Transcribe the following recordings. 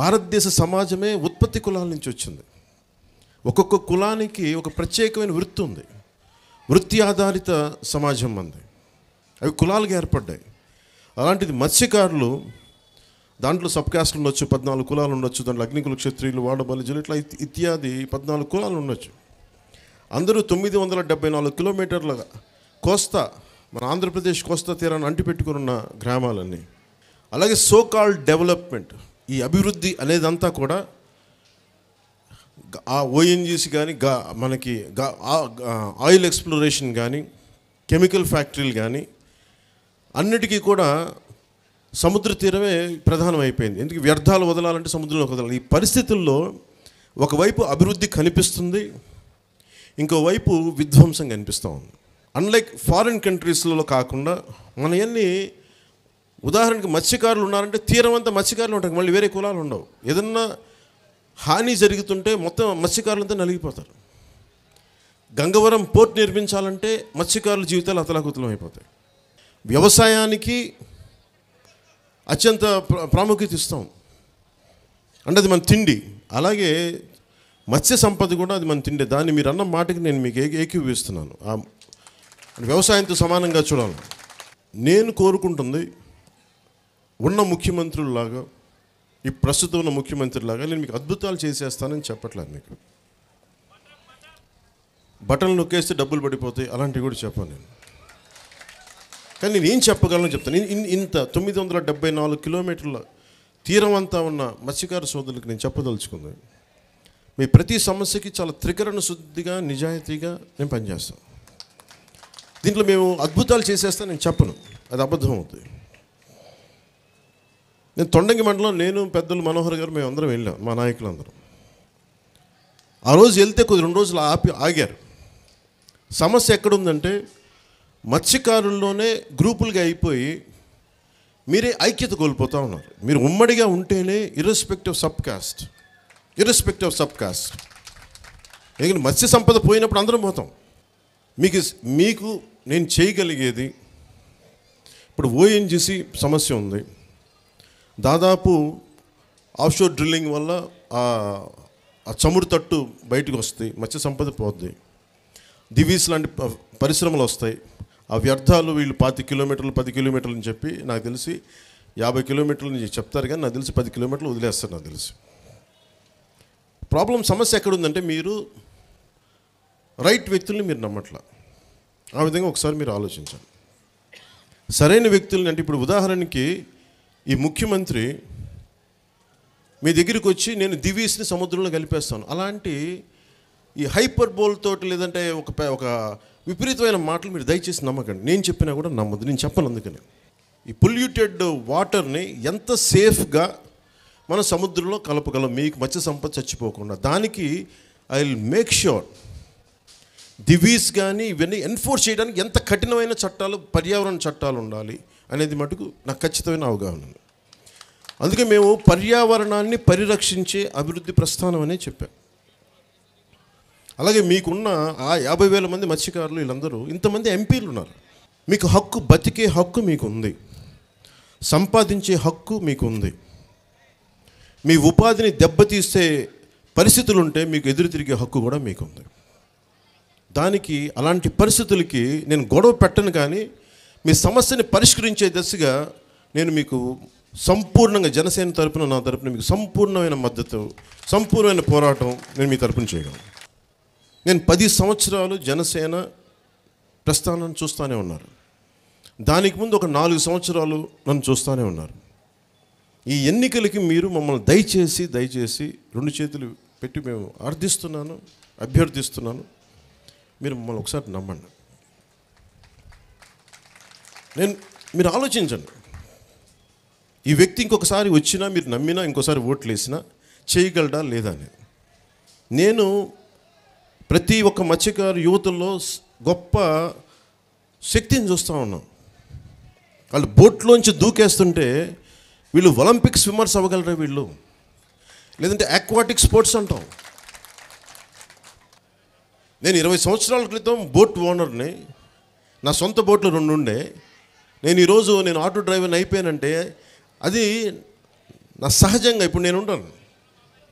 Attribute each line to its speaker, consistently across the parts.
Speaker 1: భారతదేశ సమాజమే ఉత్పత్తి కులాల నుంచి వచ్చింది ఒక్కొక్క కులానికి ఒక ప్రత్యేకమైన వృత్తి ఉంది వృత్తి ఆధారిత సమాజం మంది అవి కులాలుగా ఏర్పడ్డాయి అలాంటిది మత్స్యకారులు దాంట్లో సబ్ కాస్ట్లు ఉండొచ్చు పద్నాలుగు కులాలు ఉండొచ్చు దాంట్లో అగ్నికుల క్షత్రియులు వాడబలిజులు ఇట్లా ఇత్- ఇత్యాది పద్నాలుగు కులాలు ఉండొచ్చు అందరూ తొమ్మిది వందల డెబ్బై నాలుగు కిలోమీటర్ల కోస్తా మన ఆంధ్రప్రదేశ్ కోస్తా తీరాన్ని అంటిపెట్టుకుని ఉన్న గ్రామాలన్నీ అలాగే సో కాల్డ్ డెవలప్మెంట్ ఈ అభివృద్ధి అనేదంతా కూడా గ- ఆ ఓఎన్జీసీ కానీ గా మనకి గా ఆ- ఆ ఆయిల్ ఎక్స్ప్లోరేషన్ కానీ కెమికల్ ఫ్యాక్టరీలు కానీ అన్నిటికీ కూడా సముద్ర తీరమే ప్రధానం అయిపోయింది ఎందుకు వ్యర్థాలు వదలాలంటే సముద్రంలో వదలాలి ఈ పరిస్థితుల్లో ఒకవైపు అభివృద్ధి కనిపిస్తుంది ఇంకోవైపు విధ్వంసం కనిపిస్తూ ఉంది అన్లైక్ ఫారిన్ కంట్రీస్లలో కాకుండా మన అన్ని ఉదాహరణకి మత్స్యకారులు ఉన్నారంటే తీరం అంతా మత్స్యకారులు ఉంటారు మళ్ళీ వేరే కులాలు ఉండవు ఏదన్నా హాని జరుగుతుంటే మొత్తం మత్స్యకారులంతా నలిగిపోతారు గంగవరం పోర్ట్ నిర్మించాలంటే మత్స్యకారుల జీవితాలు అతలాకుతలం అయిపోతాయి వ్యవసాయానికి అత్యంత ప్ర- ప్రాముఖ్యత ఇస్తాం అంటే అది మన తిండి అలాగే మత్స్య సంపద కూడా అది మన తిండి దాన్ని మీరు అన్న మాటకి నేను మీకు ఏకీ ఏకీభవిస్తున్నాను ఆ వ్యవసాయంతో సమానంగా చూడాలి నేను కోరుకుంటుంది ఉన్న ముఖ్యమంత్రుల్లాగా ఈ ప్రస్తుతం ఉన్న ముఖ్యమంత్రిలాగా నేను మీకు అద్భుతాలు చేసేస్తానని చెప్పట్లేదు మీకు బటన్లు నొక్కేస్తే డబ్బులు పడిపోతాయి అలాంటివి కూడా చెప్పాను నేను కానీ నేను ఏం చెప్పగలను చెప్తాను ఇన్- ఇన్- ఇంత తొమ్మిది వందల డెబ్బై నాలుగు కిలోమీటర్ల తీరం అంతా ఉన్న మత్స్యకార సోదరులకు నేను చెప్పదలుచుకుంది మీ ప్రతి సమస్యకి చాలా త్రికరణ శుద్ధిగా నిజాయితీగా నేను పనిచేస్తాను దీంట్లో మేము అద్భుతాలు చేసేస్తా నేను చెప్పను అది అబద్ధం అవుతుంది నేను తొండంగి మండలం నేను పెద్దలు మనోహర్ గారు మేము అందరం వెళ్ళాం మా నాయకులందరం ఆ రోజు వెళ్తే కొద్ది రెండు రోజులు ఆపి ఆగారు సమస్య ఎక్కడుందంటే మత్స్యకారుల్లోనే గ్రూపులుగా అయిపోయి మీరే ఐక్యత కోల్పోతూ ఉన్నారు మీరు ఉమ్మడిగా ఉంటేనే irrespective sub caste irrespective sub caste ఎందుకంటే మత్స్య సంపద పోయినప్పుడు అందరం పోతాం మీకు మీకు నేను చేయగలిగేది ఇప్పుడు ఓఎన్జిసి సమస్య ఉంది దాదాపు ఆఫ్షోర్ డ్రిల్లింగ్ వల్ల ఆ ఆ చమురు తట్టు బయటకు వస్తాయి మత్స్య సంపద పోద్ది దివీస్ లాంటి ప- పరిశ్రమలు వస్తాయి ఆ వ్యర్థాలు వీళ్ళు పాతి కిలోమీటర్లు పది కిలోమీటర్లు అని చెప్పి నాకు తెలిసి యాభై కిలోమీటర్లు అని చెప్తారు కానీ నాకు తెలిసి పది కిలోమీటర్లు వదిలేస్తారు నాకు తెలిసి ప్రాబ్లం సమస్య ఎక్కడుందంటే మీరు రైట్ వ్యక్తుల్ని మీరు నమ్మట్లా ఆ విధంగా ఒకసారి మీరు ఆలోచించండి సరైన వ్యక్తుల్ని అంటే ఇప్పుడు ఉదాహరణకి ఈ ముఖ్యమంత్రి మీ దగ్గరికి వచ్చి నేను దివీస్ని సముద్రంలో కలిపేస్తాను అలాంటి ఈ హైపర్ బోల్ తోటి లేదంటే ఒక పె- ఒక విపరీతమైన మాటలు మీరు దయచేసి నమ్మకండి నేను చెప్పినా కూడా నమ్మదు నేను చెప్పను అందుకని ఈ పొల్యూటెడ్ వాటర్ని ఎంత సేఫ్గా మన సముద్రంలో కలపగలం మీకు మత్స్య సంపద చచ్చిపోకుండా దానికి ఐ విల్ మేక్ ష్యూర్ దివీస్ కానీ ఇవన్నీ ఎన్ఫోర్స్ చేయడానికి ఎంత కఠినమైన చట్టాలు పర్యావరణ చట్టాలు ఉండాలి అనేది మటుకు నాకు ఖచ్చితమైన అవగాహన ఉంది అందుకే మేము పర్యావరణాన్ని పరిరక్షించే అభివృద్ధి ప్రస్థానం అనే చెప్పాం అలాగే మీకున్న ఆ యాభై వేల మంది మత్స్యకారులు వీళ్ళందరూ ఇంతమంది ఎంపీలు ఉన్నారు మీకు హక్కు బతికే హక్కు మీకు ఉంది సంపాదించే హక్కు మీకు ఉంది మీ ఉపాధిని దెబ్బతీసే పరిస్థితులు ఉంటే మీకు ఎదురు తిరిగే హక్కు కూడా మీకు ఉంది దానికి అలాంటి పరిస్థితులకి నేను గొడవ పెట్టను కానీ మీ సమస్యని పరిష్కరించే దశగా నేను మీకు సంపూర్ణంగా జనసేన తరపున నా తరపున మీకు సంపూర్ణమైన మద్దతు సంపూర్ణమైన పోరాటం నేను మీ తరపున చేయగలను నేను పది సంవత్సరాలు జనసేన ప్రస్థానాన్ని చూస్తూనే ఉన్నారు దానికి ముందు ఒక నాలుగు సంవత్సరాలు నన్ను చూస్తూనే ఉన్నారు ఈ ఎన్నికలకి మీరు మమ్మల్ని దయచేసి దయచేసి రెండు చేతులు పెట్టి మేము అర్థిస్తున్నాను అభ్యర్థిస్తున్నాను మీరు మమ్మల్ని ఒకసారి నమ్మండి నేను మీరు ఆలోచించండి ఈ వ్యక్తి ఇంకొకసారి వచ్చినా మీరు నమ్మినా ఇంకోసారి ఓట్లు వేసినా చేయగలడా లేదా అని నేను ప్రతి ఒక్క మత్స్యకారు యువతల్లో స్- గొప్ప శక్తిని చూస్తూ ఉన్నాం వాళ్ళు బోట్లోంచి దూకేస్తుంటే వీళ్ళు ఒలింపిక్ స్విమ్మర్స్ అవ్వగలరా వీళ్ళు లేదంటే ఆక్వాటిక్ స్పోర్ట్స్ అంటాం నేను ఇరవై సంవత్సరాల క్రితం బోట్ ఓనర్ని నా సొంత బోట్లు రెండు ఉండే నేను ఈరోజు నేను ఆటో డ్రైవర్ని అయిపోయానంటే అది నా సహజంగా ఇప్పుడు నేను ఉంటాను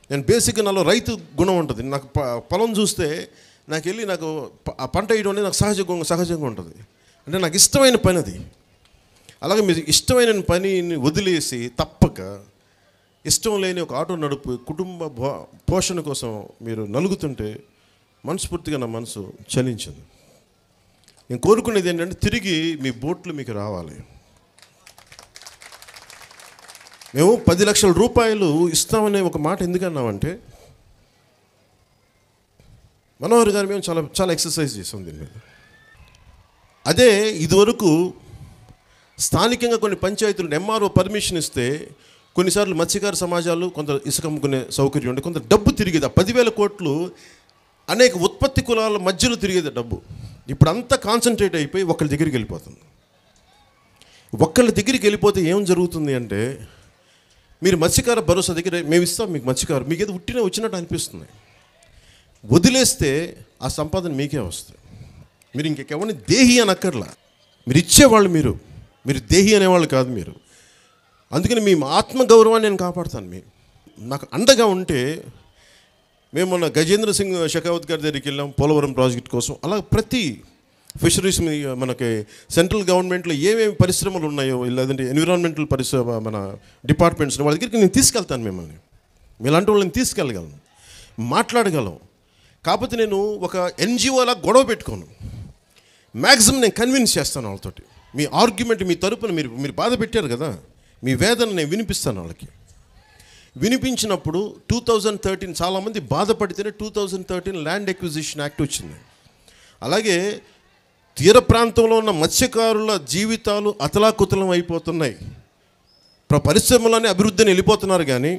Speaker 1: నేను బేసిక్గా నాలో రైతు గుణం ఉంటుంది నాకు ప- పొలం చూస్తే నాకు వెళ్ళి నాకు ప- ఆ పంట వేయడం అనేది నాకు సహజ గు- సహజంగా ఉంటుంది అంటే నాకు ఇష్టమైన పని అది అలాగే మీరు ఇష్టమైన పనిని వదిలేసి తప్పక ఇష్టం లేని ఒక ఆటో నడుపు కుటుంబ భో- పోషణ కోసం మీరు నలుగుతుంటే మనస్ఫూర్తిగా నా మనసు చలించింది నేను కోరుకునేది ఏంటంటే తిరిగి మీ బోట్లు మీకు రావాలి మేము పది లక్షల రూపాయలు ఇస్తామనే ఒక మాట ఎందుకు అన్నామంటే మనోహర్ గారు మేము చాలా చాలా ఎక్సర్సైజ్ చేసాం దీని మీద అదే ఇదివరకు స్థానికంగా కొన్ని పంచాయతీలు ఎంఆర్ఓ పర్మిషన్ ఇస్తే కొన్నిసార్లు మత్స్యకార సమాజాలు కొంత ఇసుక అమ్ముకునే సౌకర్యం ఉండే కొంత డబ్బు తిరిగేది ఆ పదివేల కోట్లు అనేక ఉత్పత్తి కులాల మధ్యలో తిరిగేది డబ్బు ఇప్పుడు అంతా కాన్సన్ట్రేట్ అయిపోయి ఒకళ్ళ దగ్గరికి వెళ్ళిపోతుంది ఒక్కళ్ళ దగ్గరికి వెళ్ళిపోతే ఏం జరుగుతుంది అంటే మీరు మత్స్యకార భరోసా దగ్గర మేము ఇస్తాం మీకు మత్స్యకారు మీకు ఏదో ఉట్టిన వచ్చినట్టు అనిపిస్తుంది వదిలేస్తే ఆ సంపాదన మీకే వస్తుంది మీరు ఇంకెవరిని దేహి అని అక్కర్లా మీరు ఇచ్చేవాళ్ళు మీరు మీరు దేహి అనేవాళ్ళు కాదు మీరు అందుకని మీ ఆత్మగౌరవాన్ని నేను కాపాడుతాను మీ నాకు అండగా ఉంటే మేము మొన్న గజేంద్ర సింగ్ షెకావత్ గారి దగ్గరికి వెళ్ళాం పోలవరం ప్రాజెక్ట్ కోసం అలా ప్రతి ఫిషరీస్ మీ- మనకి సెంట్రల్ గవర్నమెంట్లో ఏమేమి పరిశ్రమలు ఉన్నాయో లేదంటే ఎన్విరాన్మెంటల్ పరిశ్రమ మన డిపార్ట్మెంట్స్ వాళ్ళ దగ్గరికి నేను తీసుకెళ్తాను మిమ్మల్ని మీలాంటి వాళ్ళని తీసుకెళ్ళగలను మాట్లాడగలం కాకపోతే నేను ఒక ఎన్జిఓలా గొడవ పెట్టుకోను మ్యాక్సిమం నేను కన్విన్స్ చేస్తాను వాళ్ళతోటి మీ ఆర్గ్యుమెంట్ మీ తరపున మీరు మీరు బాధ పెట్టారు కదా మీ వేదన నేను వినిపిస్తాను వాళ్ళకి వినిపించినప్పుడు టూ థౌజండ్ థర్టీన్ చాలామంది బాధపడితేనే two thousand thirteen land acquisition act వచ్చింది అలాగే తీర ప్రాంతంలో ఉన్న మత్స్యకారుల జీవితాలు అతలాకుతలం అయిపోతున్నాయి ప్ర- పరిశ్రమలోనే అభివృద్ధిని వెళ్ళిపోతున్నారు కానీ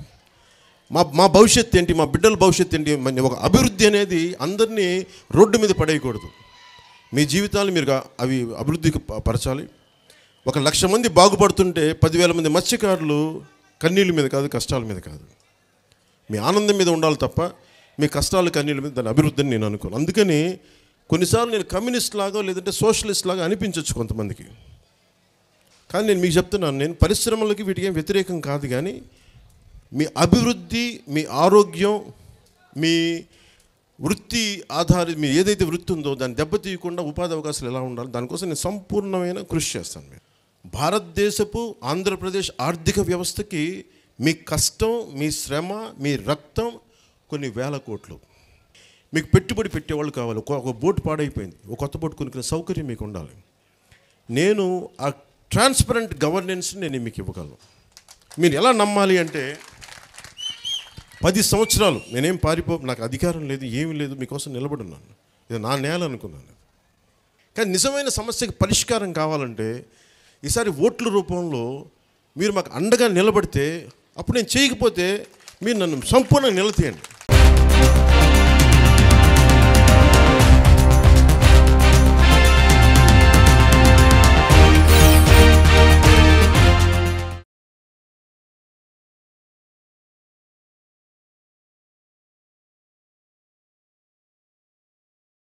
Speaker 1: మా మా భవిష్యత్తు ఏంటి మా బిడ్డల భవిష్యత్తు ఏంటి మన ఒక అభివృద్ధి అనేది అందరినీ రోడ్డు మీద పడేయకూడదు మీ జీవితాలు మీరు గా- అవి అభివృద్ధికి ప- పరచాలి ఒక లక్ష మంది బాగుపడుతుంటే పదివేల మంది మత్స్యకారులు కన్నీళ్ళ మీద కాదు కష్టాల మీద కాదు మీ ఆనందం మీద ఉండాలి తప్ప మీ కష్టాలు కన్నీళ్ళ మీద దాని అభివృద్ధిని నేను అనుకోను అందుకని కొన్నిసార్లు నేను కమ్యూనిస్ట్ లాగా లేదంటే సోషలిస్ట్ లాగా అనిపించవచ్చు కొంతమందికి కానీ నేను మీకు చెప్తున్నాను నేను పరిశ్రమలకి వీటికి ఏం వ్యతిరేకం కాదు కానీ మీ అభివృద్ధి మీ ఆరోగ్యం మీ వృత్తి ఆధారి మీ ఏదైతే వృత్తి ఉందో దాన్ని దెబ్బతీయకుండా ఉపాధి అవకాశాలు ఎలా ఉండాలి దానికోసం నేను సంపూర్ణమైన కృషి చేస్తాను నేను భారతదేశపు ఆంధ్రప్రదేశ్ ఆర్థిక వ్యవస్థకి మీ కష్టం మీ శ్రమ మీ రక్తం కొన్ని వేల కోట్లు మీకు పెట్టుబడి పెట్టేవాళ్ళు కావాలి ఒక ఒక బోట్ పాడైపోయింది ఒక కొత్త బోట్ కొనుక్కునే సౌకర్యం మీకు ఉండాలి నేను ఆ ట్రాన్స్పరెంట్ గవర్నెన్స్ నేను మీకు ఇవ్వగలను మీరు ఎలా నమ్మాలి అంటే పది సంవత్సరాలు నేనేం పారిపో నాకు అధికారం లేదు ఏమీ లేదు మీకోసం నిలబడున్నాను ఇది నా నేల అనుకున్నాను కానీ నిజమైన సమస్యకి పరిష్కారం కావాలంటే ఈసారి ఓట్ల రూపంలో మీరు మాకు అండగా నిలబడితే అప్పుడు నేను చేయకపోతే మీరు నన్ను సంపూర్ణంగా నిలతీయండి